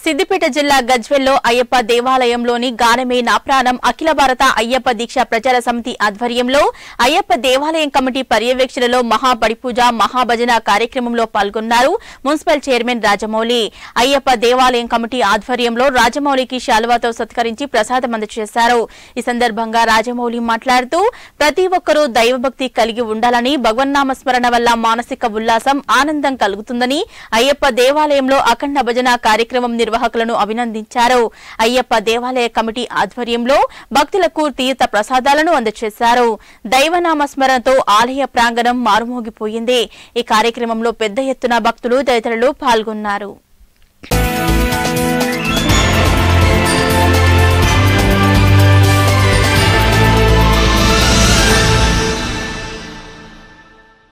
సిద్దిపేట జిల్లా గజ్వెల్లో అయ్యప్ప దేవాలయంలోని గానమే నా ప్రాణం అఖిల భారత అయ్యప్ప దీక్ష ప్రచార సమితి ఆధ్వర్యంలో అయ్యప్ప దేవాలయం కమిటీ పర్యవేక్షణలో మహాబడిపూజ మహాభజన కార్యక్రమంలో పాల్గొన్నారు మున్సిపల్ చైర్మన్ రాజమౌళి అయ్యప్ప దేవాలయం కమిటీ ఆధ్వర్యంలో రాజమౌళికి శాలువాతో సత్కరించి ప్రసాదం అందజేశారు ఈ సందర్భంగా రాజమౌళి మాట్లాడుతూ ప్రతి ఒక్కరూ దైవభక్తి కలిగి ఉండాలని భగవన్నామ స్మరణ వల్ల మానసిక ఉల్లాసం ఆనందం కలుగుతుందని అయ్యప్ప దేవాలయంలో అఖండ భజన కార్యక్రమం నిర్వాహకులను అభినందించారు అయ్యప్ప దేవాలయ కమిటీ ఆధ్వర్యంలో భక్తులకు తీర్థ ప్రసాదాలను అందజేశారు దైవనామ స్మరణతో ఆలయ ప్రాంగణం మారుమోగిపోయింది ఈ కార్యక్రమంలో పెద్ద ఎత్తున భక్తులు తదితరులు పాల్గొన్నారు